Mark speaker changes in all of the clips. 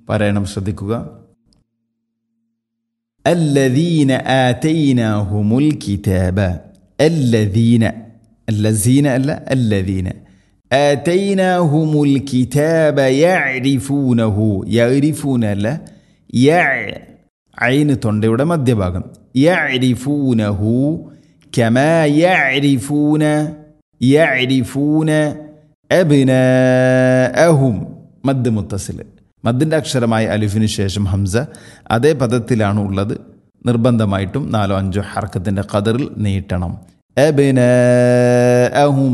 Speaker 1: പാരായണം ശ്രദ്ധിക്കുക الذين آتيناهم الكتاب الذين الذين ألا الذين آتيناهم الكتاب يعرفونه يعرفون لا يع عين തൊണ്ടയുടെ മധ്യഭാഗം يعرفونه كما يعرفون يعرفون أبناءهم മദ് മുത്തസിൽ മദ്ദിൻ്റെ അക്ഷരമായ അലിഫിന് ശേഷം ഹംസ അതേ പദത്തിലാണ് ഉള്ളത് നിർബന്ധമായിട്ടും നാലോ അഞ്ചോ ഹർക്കത്തിൻ്റെ ഖദറിൽ നീട്ടണം അബിനഅഹും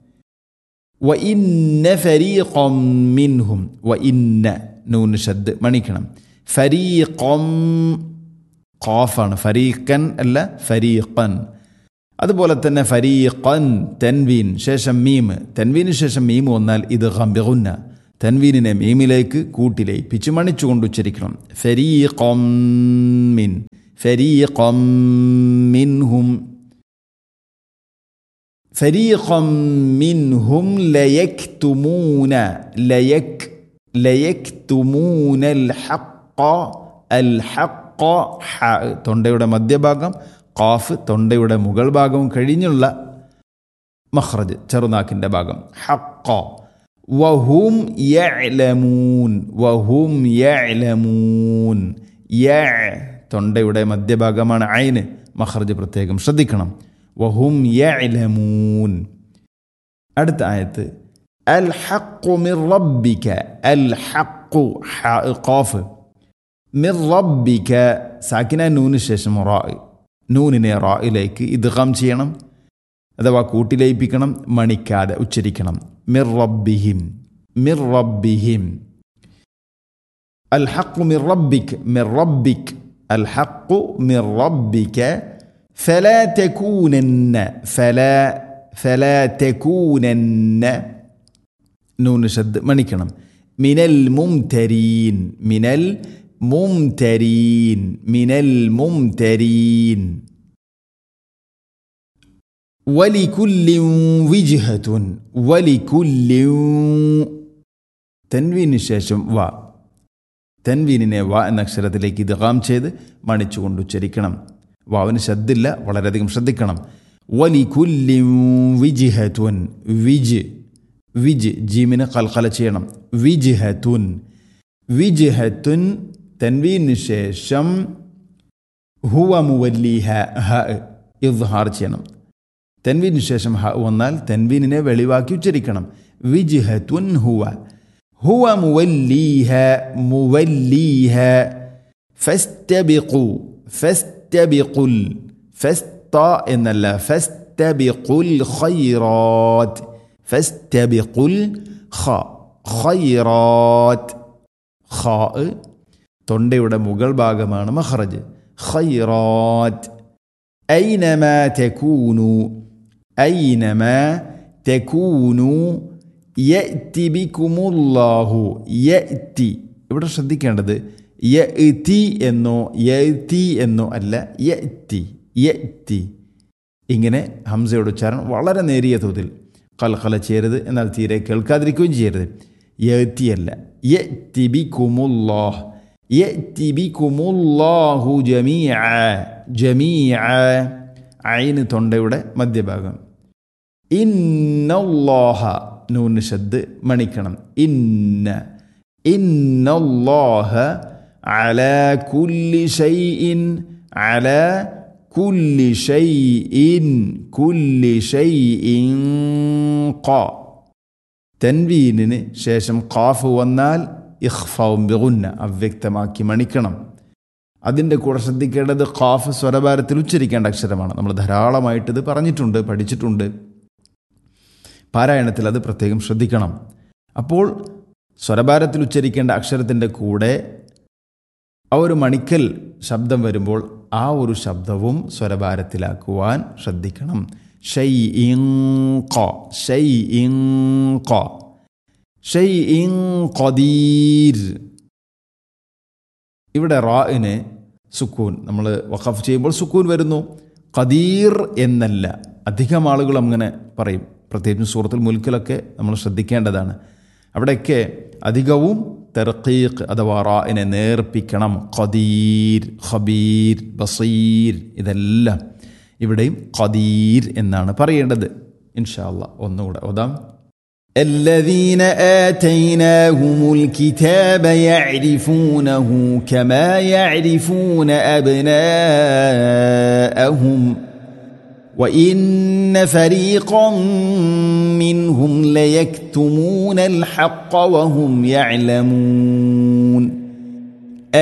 Speaker 1: വഇന്ന ഫരീഖം മിൻഹും വഇന്ന നൂന് ഷദ് മണിക്കണം ഫരീഖം ഖാഫാണ് ഫരീഖൻ അല്ല ഫരീഖൻ അതുപോലെ തന്നെ ഫരീഖൻ തെൻവീൻ ശേഷം മീം തെൻവീന് ശേഷം മീം വന്നാൽ ഇത് ഗംബിഗുന്ന തൻവീനിനെ മീമിലേക്ക് കൂട്ടിലയിപ്പിച്ച് മണിച്ചുകൊണ്ട് ഉച്ചരിക്കണം ഫരീഖമിൻ ഫരീഖമിൻഹും ഫരീഖമിൻഹും ലയക്തുമൂന ലയക് ലയക്തുമൂന അൽ ഹഖ അൽ ഹഖ ഹ തൊണ്ടയുടെ മധ്യഭാഗം ഖാഫ് തൊണ്ടയുടെ മുകൾ ഭാഗവും കഴിഞ്ഞുള്ള മഖ്റജ് ചെറുനാക്കിൻ്റെ ഭാഗം ഹഖ വഹും യഅലമൂൻ വഹും യഅലമൂൻ യ തൊണ്ടയുടെ മധ്യഭാഗമാണ് ഐന് മഖർജ് പ്രത്യേകം ശ്രദ്ധിക്കണം വഹും യഅലമൂൻ അടുത്ത ആയത്ത് അൽ ഹഖു മിർ റബ്ബിക അൽ ഹഖു ഖാഫ് മിർ റബ്ബിക സാക്കിന നൂന് ശേഷം റാ നൂനിനെ റായിലേക്ക് ഇദ്ഗാം ചെയ്യണം അഥവാ കൂട്ടിലയിപ്പിക്കണം മണിക്കാതെ ഉച്ചരിക്കണം മിർ റബ്ബിഹിം മിർ റബ്ബിഹിം അൽ ഹഖു മിർ റബ്ബിക് മിർ റബ്ബിക് അൽ ഹഖു മിർ റബ്ബിക فلا تكونن فلا فلا تكونن نون شد മണിക്കണം من الممترين من الممترين من الممترين ولكل وجهة ولكل തൻവീന് ശേഷം വ തൻവീനിനെ വ എന്ന അക്ഷരത്തിലേക്ക് ഇദ്ഗാം ചെയ്ത് മണിച്ചുകൊണ്ട് ഉച്ചരിക്കണം വാവിന് ശബ്ദില്ല വളരെയധികം ശ്രദ്ധിക്കണം വലിക്കുല്ലി വിജിഹത്തുൻ വിജ് വിജ് ജീമിന് കൽക്കല ചെയ്യണം വിജിഹത്തുൻ വിജിഹത്തുൻ തൻവീന് ശേഷം ഹുവ മുവല്ലിഹ ഹ ഇദ്ഹാർ ചെയ്യണം തെൻവീന് ശേഷം ഹ വന്നാൽ തെൻവീനിനെ വെളിവാക്കി ഉച്ചരിക്കണം വിജിഹത്തുൻ ഹുവ ഹുവ മുവല്ലീഹ മുവല്ലീഹ ഫസ്തബിഖു ഫസ്തബിഖുൽ ഫസ്ത എന്നല്ല ഫസ്തബിഖുൽ ഖൈറാത്ത് ഫസ്തബിഖുൽ ഖ ഖൈറാത്ത് ഖ തൊണ്ടയുടെ മുകൾ ഭാഗമാണ് മഖറജ് ഖൈറാത്ത് أينما تكونوا أينما تكونوا يأتي بكم الله يأتي ഇവിടെ ശ്രദ്ധിക്കേണ്ടത് യഅ്തി എന്നോ യഅ്തി എന്നോ അല്ല യഅ്തി യഅ്തി ഇങ്ങനെ ഹംസയുടെ ഉച്ചാരണം വളരെ നേരിയ തോതിൽ കൽക്കല ചെയ്യരുത് എന്നാൽ തീരെ കേൾക്കാതിരിക്കുകയും ചെയ്യരുത് യഅ്തി അല്ല യഅ്തി ബിക്കുമുല്ലാഹ് يأتي بكم الله جميعا جميعا عين തൊണ്ടയുടെ മധ്യഭാഗം ഇന്നല്ലാഹ നൂന് ശബ്ദ് മണിക്കണം ഇന്ന ഇന്നല്ലാഹ على كل شيء على كل شيء كل شيء قا തൻവീനിന് ശേഷം ഖാഫ് വന്നാൽ ഇഖ്ഫാവും ബിഗുന്ന അവ്യക്തമാക്കി മണിക്കണം അതിൻ്റെ കൂടെ ശ്രദ്ധിക്കേണ്ടത് ഖാഫ് സ്വരഭാരത്തിൽ ഉച്ചരിക്കേണ്ട അക്ഷരമാണ് നമ്മൾ ധാരാളമായിട്ട് ഇത് പറഞ്ഞിട്ടുണ്ട് പഠിച്ചിട്ടുണ്ട് പാരായണത്തിൽ അത് പ്രത്യേകം ശ്രദ്ധിക്കണം അപ്പോൾ സ്വരഭാരത്തിൽ ഉച്ചരിക്കേണ്ട അക്ഷരത്തിൻ്റെ കൂടെ ആ ഒരു മണിക്കൽ ശബ്ദം വരുമ്പോൾ ആ ഒരു ശബ്ദവും സ്വരഭാരത്തിലാക്കുവാൻ ശ്രദ്ധിക്കണം ഷൈ ഇങ് ഷൈ ഇങ് ഷൈഇൻ ഖദീർ ഇവിടെ റാഇന് സുക്കൂൻ നമ്മൾ വഖഫ് ചെയ്യുമ്പോൾ സുക്കൂൻ വരുന്നു ഖദീർ എന്നല്ല അധികം ആളുകൾ അങ്ങനെ പറയും പ്രത്യേകിച്ചും സൂറത്തുൽ മുൽക്കിലൊക്കെ നമ്മൾ ശ്രദ്ധിക്കേണ്ടതാണ് അവിടെയൊക്കെ അധികവും തെർക്കീഖ് അഥവാ റായിനെ നേർപ്പിക്കണം ഖദീർ ഖബീർ ബസീർ ഇതെല്ലാം ഇവിടെയും ഖദീർ എന്നാണ് പറയേണ്ടത് ഇൻഷാ അല്ലാ ഒന്നുകൂടെ ഓതാം
Speaker 2: الذين آتيناهم الكتاب يعرفونه كما يعرفون أبناءهم وإن فريقا منهم ليكتمون الحق وهم يعلمون